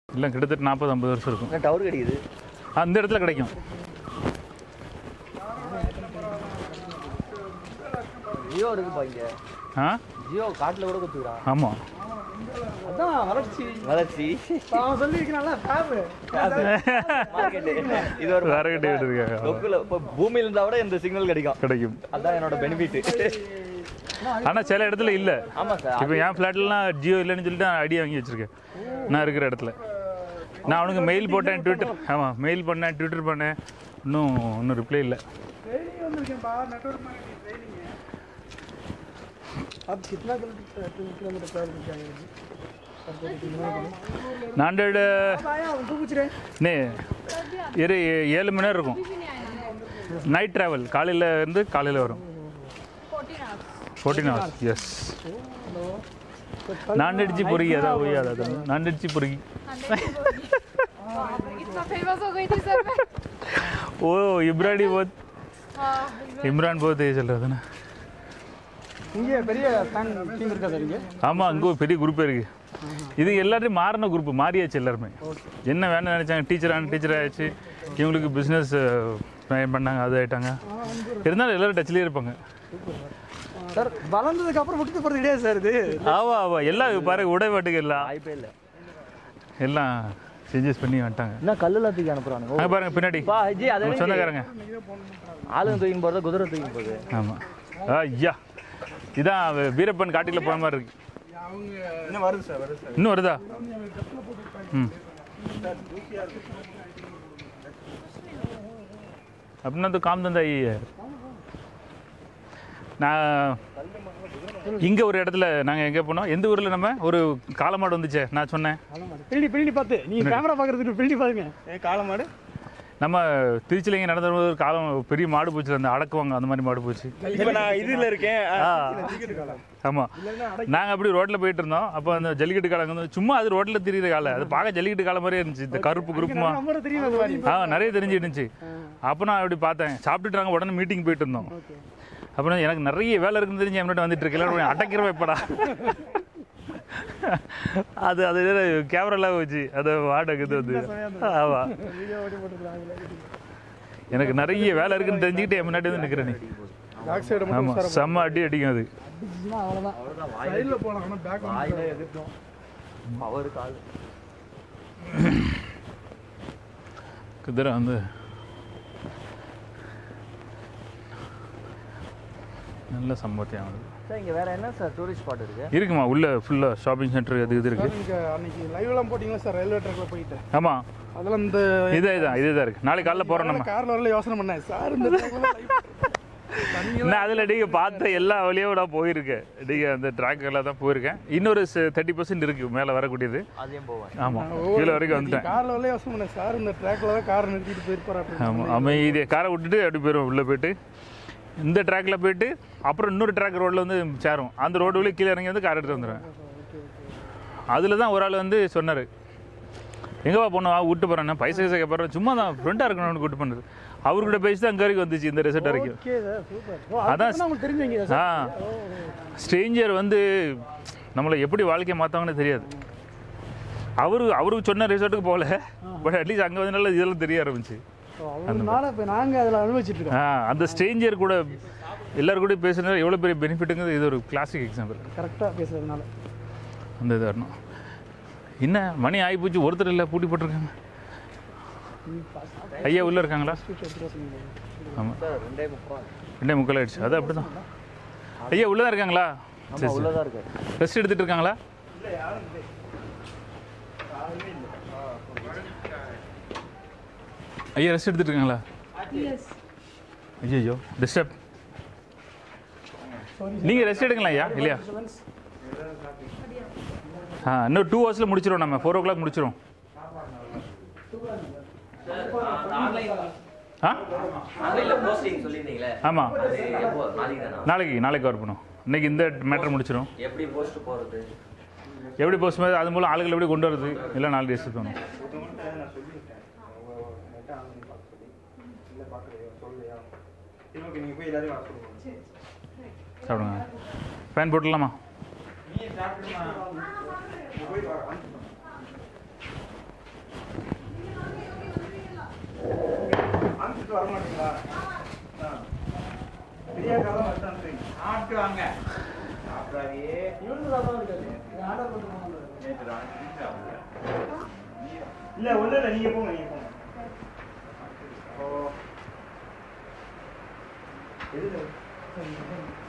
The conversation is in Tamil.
இல்லை கிட்டத்தட்ட நாற்பது ஐம்பது வருஷம் இருக்கும் என்ன டவர் கிடைக்குது அந்த இடத்துல கிடைக்கும் ஜியோ இருக்குப்பா இங்க ஆ ஜியோ காட்டுல கூட குத்துக்கிறான் ஆமாம் அதான் வளர்ச்சி வளர்ச்சி அவன் சொல்லியிருக்கனால ஃபேமு மார்க்கெட்டு இது ஒரு வேற கிட்டே இருக்காங்க லொக்குல இப்போ பூமியில இருந்தா கூட இந்த சிக்னல் கிடைக்கும் கிடைக்கும் அதான் என்னோட பெனிஃபிட் ஆனால் சில இடத்துல இல்லை ஆமா சார் இப்போ என் ஃப்ளாட்லாம் ஜியோ இல்லைன்னு சொல்லிட்டு நான் ஐடியா வாங்கி வச்சிருக்கேன் நான் இருக்கிற இடத்துல நான் அவனுக்கு மெயில் போட்டேன் ட்விட்டர் ஆமாம் மெயில் பண்ணேன் ட்விட்டர் பண்ணேன் இன்னும் இன்னும் ரிப்ளை இல்லை ट्रेनिंग வந்திருக்கேன்ப்பா நெட்வொர்க் மார்க்கெட்டிங் ट्रेनिंग है आप कितना किलोमीटर किलोमीटर ट्रैवल किया நாண்டடு आया उनको पूछ रहे நே இரு ஏழு மணி நேரம் இருக்கும் நைட் ட்ராவல் காலையில் இருந்து காலையில் வரும் ஃபோர்டீன் ஹவர்ஸ் எஸ் நாண்டடிச்சு பொறுக்கி அதான் ஒய்யாது அது நாண்டடிச்சு பொறுக்கி इतना फेमस हो गई थी सर मैं ஓ இப்ராடி போத் हाँ இம்ரான் போத் சொல்கிறதுண்ணா இங்கே பெரிய ஃபேன் டீம் இருக்கா சார் இங்கே ஆமாம் அங்கே ஒரு பெரிய குரூப்பே இருக்கு இது எல்லாத்தையும் மாறின குரூப் மாறியாச்சு எல்லாருமே என்ன வேணும்னு நினச்சாங்க டீச்சர் ஆன டீச்சர் ஆயிடுச்சு இவங்களுக்கு பிஸ்னஸ் பண்ணாங்க அது ஆயிட்டாங்க இருந்தாலும் எல்லாரும் டச்லேயே இருப்பாங்க சார் வளர்ந்ததுக்கு அப்புறம் விட்டு போகிறது கிடையாது சார் இது ஆவா ஆவா எல்லாம் பாரு உடைபாட்டுக்கு எல்லாம் வாய்ப்பே இல்லை எல்லாம் சேஞ்சஸ் பண்ணி வந்துட்டாங்க என்ன கல்லுல தூக்கி அனுப்புறானுங்க அங்கே பாருங்க பின்னாடி பா ஹஜி அதை நம்ம சொந்தக்காரங்க ஆளுங்க தூக்கி போறதா குதிரை தூக்கி போகுது ஆமாம் ஐயா இதான் வி- வீரப்பன் காட்டில் போன மாதிரி இருக்கு இன்னும் வருது சார் வருது சார் இன்னும் வருதா ம் அப்படின்னா तो काम धंधा यही है நான் இங்கே ஒரு இடத்துல நாங்கள் எங்கே போனோம் எந்த ஊரில் நம்ம ஒரு காளமாடு வந்துச்சே நான் சொன்னேன் பின்னாடி பின்னாடி பார்த்து நீங்கள் கேமரா பார்க்குறதுக்கு பின்னாடி பாருங்க ஏ காலமாடு நம்ம திருச்சியில் இங்கே நடந்த ஒரு காலம் பெரிய மாடு போச்சு அந்த அடக்குவாங்க அந்த மாதிரி மாடு போச்சு இப்போ நான் இதில் இருக்கேன் ஆமாம் நாங்கள் அப்படி ரோட்டில் போயிட்டு இருந்தோம் அப்போ அந்த ஜல்லிக்கட்டு காலம் வந்து சும்மா அது ரோட்டில் திரியிற காலம் அது பார்க்க ஜல்லிக்கட்டு காலம் மாதிரியே இருந்துச்சு இந்த கருப்பு குரூப்புமா நம்பர் தெரியும் அந்த மாதிரி ஆ நிறைய தெரிஞ்சு இருந்துச்சு அப்போ நான் அப்படி பார்த்தேன் சாப்பிட்டுட்டு நாங்கள் உடனே மீட்டிங் போயிட்டு இருந்தோம் அப்புறம் எனக்கு நிறைய வேலை இருக்குன்னு தெரிஞ்சு என்கிட்ட வந்துட்டு இருக்கல அடைக்கிறவ எப்படா அது அது கேமராலாம் வச்சு அது வாடகை இது வந்து ஆமா வீடியோ ஓடி போட்டுருக்காங்க எனக்கு நிறைய வேலை இருக்குன்னு தெரிஞ்சுக்கிட்டு என் முன்னாடி வந்து நிற்கிறேன் நீ பேக் சைடு ஆமா செம்ம அடி அடிக்கும் அது அவ்வளோதான் சைடில் போகலாம் ஆனால் பேக் வாயில எதிர்க்கும் பவர் கால் குதிரை வந்து நல்ல சம்பவத்தையும் ஆகுது சார் இங்க வேற என்ன சார் டூரிஸ்ட் ஸ்பாட் இருக்கு இருக்குமா உள்ள ஃபுல்லாக ஷாப்பிங் சென்டர் அது இது இருக்கு நீங்க அன்னைக்கு லைவ்லாம் போட்டீங்களா சார் ரயில்வே ட்ராக்ல போயிட்டு ஆமா அதெல்லாம் இந்த இதே தான் இதே தான் இருக்கு நாளைக்கு காலைல போகிறோம் நம்ம கார்ல வரல யோசனை பண்ணேன் சார் இந்த trackல live நான் அதில் நீங்கள் பார்த்த எல்லா வழியும் நான் போயிருக்கேன் நீங்கள் அந்த ட்ராக் எல்லாம் தான் போயிருக்கேன் இன்னொரு தேர்ட்டி பர்சன்ட் இருக்குது மேலே வரக்கூடியது அதையும் போவேன் ஆமாம் கீழே வரைக்கும் வந்துட்டேன் கார்ல வரல யோசனை பண்ணேன் சார் இந்த ட்ராக்ல தான் கார் நிறுத்திட்டு போயிருப்பாரு அப்படின்னு ஆமாம் அமைதியை காரை விட்டுட்டு அப்படி போயிடும் உள்ளே போயிட்டு இந்த ட்ராக்ல போயிட்டு அப்புறம் இன்னொரு ட்ராக் ரோட்டில் வந்து சேரும் அந்த ரோடு வழி கீழே இறங்கி வந்து கார் எடுத்து வந்துடுவேன் அதில் தான் ஒரு ஆள் வந்து சொன்னார் எங்கேவா போனவா விட்டு போகிறேன் பைசா பைசா கேட்பாரு சும்மா தான் ஃப்ரெண்டாக இருக்கணும்னு கூட்டு பண்ணுறது அவர்கிட்ட பேசி தான் அங்கே வரைக்கும் வந்துச்சு இந்த ரெசார்ட் வரைக்கும் ஓகே சார் சூப்பர் ஓ அதான் அதான் உங்களுக்கு தெரிஞ்சவங்க சார் ஆ ஸ்ட்ரேஞ்சர் வந்து நம்மளை எப்படி வாழ்க்கையை மாற்றவங்கன்னு தெரியாது அவரு அவருக்கு சொன்ன ரிசார்ட்டுக்கு போகல பட் அட்லீஸ்ட் அங்கே வந்தனால இதெல்லாம் தெரிய ஆரம்பிச்சு அவருனால இப்போ நாங்கள் அதில் அனுபவிச்சுட்டு இருக்கோம் ஆ அந்த ஸ்ட்ரேஞ்சர் கூட எல்லாரும் கூட பேசுறது எவ்வளோ பெரிய பெனிஃபிட்டுங்கிறது இது ஒரு கிளாசிக் எக்ஸாம்பிள் கரெக்டாக பேசுறதுனால அந்த இது வரணும் என்ன மணி ஆகி போச்சு ஒருத்தர் இல்லை பூட்டி போட்டிருக்காங்க ஐயா உள்ளே இருக்காங்களா ஆமாம் சார் ரெண்டே முப்பா ரெண்டே முக்கால் ஆயிடுச்சு அது அப்படி தான் ஐயா உள்ளே தான் இருக்காங்களா ஆமா உள்ளதா இருக்கு ரெஸ்ட் எடுத்துட்டு இருக்காங்களா ஐயா ரெஸ்ட் எடுத்துட்டு இருக்காங்களா ஐயோ டிஸ்டர்ப் நீங்க ரெஸ்ட் எடுங்களா ஐயா இல்லையா ஆ இன்னும் டூ ஹவர்ஸில் முடிச்சிடும் நம்ம ஃபோர் ஓ கிளாக் முடிச்சிடும் ஆ ஆன்லைன்ல போஸ்டிங் சொல்லிருந்தீங்களே ஆமாம் அது எப்போ நாளைக்கு தானா நாளைக்கு நாளைக்கு கவர் பண்ணும் இன்னைக்கு இந்த மேட்டர் முடிச்சிடும் எப்படி போஸ்ட் போறது எப்படி போஸ்ட் மாதிரி அது மூலம் ஆளுகளை எப்படி கொண்டு வரது இல்லை நாலு டேஸ் பண்ணணும் சாப்பிடுங்க ஃபேன் போட்டுடலாமா எடுத்துட்டு வர மாட்டீங்களா பிரியாக்கா தான் வச்சான்றீங்க ஆட்டு வாங்க சாப்பிடாதே இவனுக்கு தான் இருக்காது ஆர்டர் பண்ணிட்டு போனாங்க நேற்று ராத்திரி சாப்பிடல இல்ல ஒண்ணு இல்ல நீங்க போங்க நீங்க போங்க ஓ எது